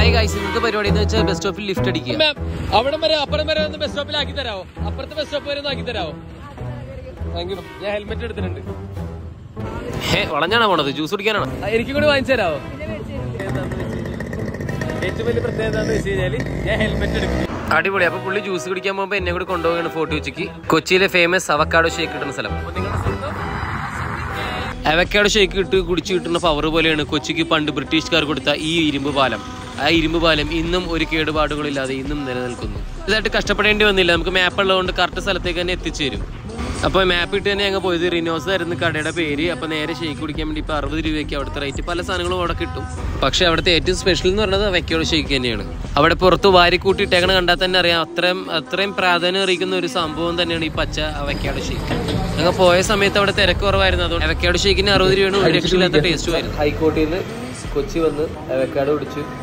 hi guys ഇന്നത്തെ പരിപാടി എന്ന് വെച്ചാൽ ബസ് സ്റ്റോപ്പിൽ ലിഫ്റ്റ് അടിക്കുക മാം അവിടെ വരെ അപ്പുറം വരെ ഒന്ന് ബസ് സ്റ്റോപ്പിൽ ആക്കി തരാവോ അപ്പുറത്തെ ബസ് സ്റ്റോപ്പ് വരെ ഒന്ന് ആക്കി തരാവോ താങ്ക് യു ഞാൻ ഹെൽമെറ്റ് എടുത്തിട്ടുണ്ട് ഹേ വളഞ്ഞാണോ പോണത് ജ്യൂസ് കുടിക്കാനാണ് ആ, എനിക്കും കൂടി വാങ്ങിച്ചു തരാവോ ഏറ്റവും വലിയ പ്രത്യേകത എന്താണെന്ന് വെച്ച് കഴിഞ്ഞാല് ഞാൻ ഹെൽമെറ്റ് എടുക്കും അടിപൊളി അപ്പൊ പുള്ളി ജ്യൂസ് കുടിക്കാൻ പോകുമ്പോ എന്നെ കൂടി കൊണ്ടുപോവുകയാണ് ഫോട്ടോ ഉച്ചയ്ക്ക് കൊച്ചിയിലെ ഫേമസ് അവക്കാഡോ ഷേക്ക് കിട്ടുന്ന സ്ഥലം അവക്കാഡോ ഷേക്ക് ഇട്ട് കുടിച്ചു കിട്ടുന്ന പവർ പോലെയാണ് കൊച്ചിക്ക് പണ്ട് ബ്രിട്ടീഷുകാർ കൊടുത്ത ഈ ഇരുമ്പ് പാലം ആ ഇരുമ്പ് പാലം ഇന്നും ഒരു കേടുപാടുകളില്ലാതെ ഇന്നും നിലനിൽക്കുന്നു ഇതായിട്ട് കഷ്ടപ്പെടേണ്ടി വന്നില്ല നമുക്ക് മാപ്പ് ഉള്ളതുകൊണ്ട് കറക്റ്റ് സ്ഥലത്തേക്ക് തന്നെ എത്തിച്ചു തരും അപ്പോൾ മാപ്പ് ഇട്ട് തന്നെ ഞങ്ങൾ പോയത് റിനോസ് ആയിരുന്നു കടയുടെ പേര് അപ്പോൾ നേരെ ഷേക്ക് കുടിക്കാൻ വേണ്ടി ഇപ്പോൾ അറുപത് രൂപയ്ക്ക് അവിടുത്തെ റേറ്റ് പല സാധനങ്ങളും അവിടെ കിട്ടും പക്ഷേ അവിടുത്തെ ഏറ്റവും സ്പെഷ്യൽ എന്ന് പറയുന്നത് വെക്കോട് ഷേക്ക് തന്നെയാണ് അവിടെ പുറത്ത് വാരി കൂട്ടിയിട്ടേക്കണ കണ്ടാൽ തന്നെ അറിയാം അത്രയും അത്രയും പ്രാധാന്യം അറിയിക്കുന്ന ഒരു സംഭവം തന്നെയാണ് ഈ പച്ച വെക്കാട് ഷേക്ക് ഞങ്ങൾ പോയ സമയത്ത് അവിടെ തിരക്ക് കുറവായിരുന്നു അതുകൊണ്ട് വെക്കാട് ഷേക്കിന് അറുപത് രൂപയാണ് ഒരു രക്ഷയില്ലാത്ത ടേസ്റ്റും ആയിരുന്നു ഹൈക്കോടതിയിൽ നിന്ന് കൊച്ചി വന്ന് വെക്കാട് പിടിച്ചു